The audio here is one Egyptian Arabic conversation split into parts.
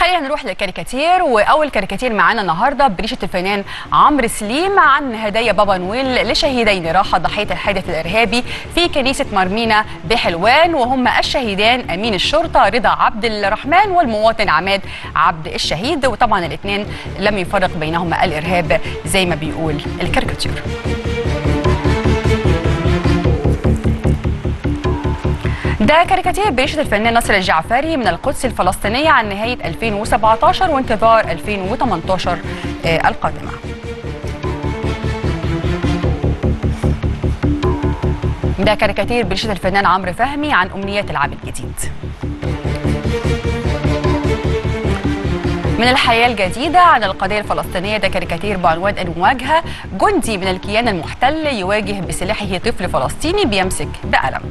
خلينا نروح للكاريكاتير واول كاريكاتير معانا النهارده بريشه الفنان عمرو سليم عن هدايا بابا نويل لشهيدين راحه ضحيه الحادث الارهابي في كنيسه مرمينا بحلوان وهم الشهيدان امين الشرطه رضا عبد الرحمن والمواطن عماد عبد الشهيد وطبعا الاثنين لم يفرق بينهما الارهاب زي ما بيقول الكاريكاتير ده كاريكاتير بريشة الفنان ناصر الجعفري من القدس الفلسطينية عن نهاية 2017 وانتظار 2018 آه، القادمة ده كاريكاتير بريشة الفنان عمرو فهمي عن أمنيات العام الجديد من الحياة الجديدة عن القضية الفلسطينية ده كاريكاتير بعنوان المواجهة جندي من الكيان المحتل يواجه بسلاحه طفل فلسطيني بيمسك بقلم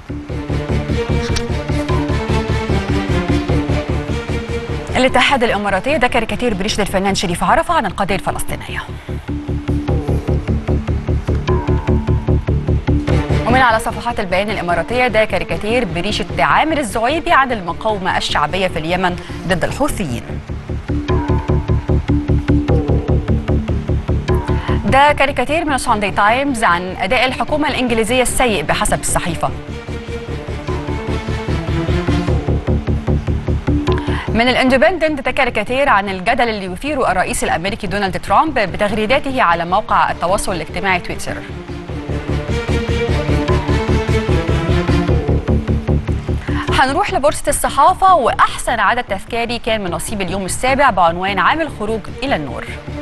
الاتحاد الاماراتي ده كاريكاتير بريشة الفنان شريف عرفة عن القضية الفلسطينية ومن على صفحات البيان الإماراتية ده كاريكاتير بريشة عامر الزعيبي عن المقاومة الشعبية في اليمن ضد الحوثيين ده كاريكاتير من الساندي تايمز عن أداء الحكومة الإنجليزية السيء بحسب الصحيفة من الاندبندنت ده كاريكاتير عن الجدل اللي يثيره الرئيس الامريكي دونالد ترامب بتغريداته على موقع التواصل الاجتماعي تويتر هنروح لبورصة الصحافة وأحسن عدد تذكاري كان من نصيب اليوم السابع بعنوان عامل خروج إلى النور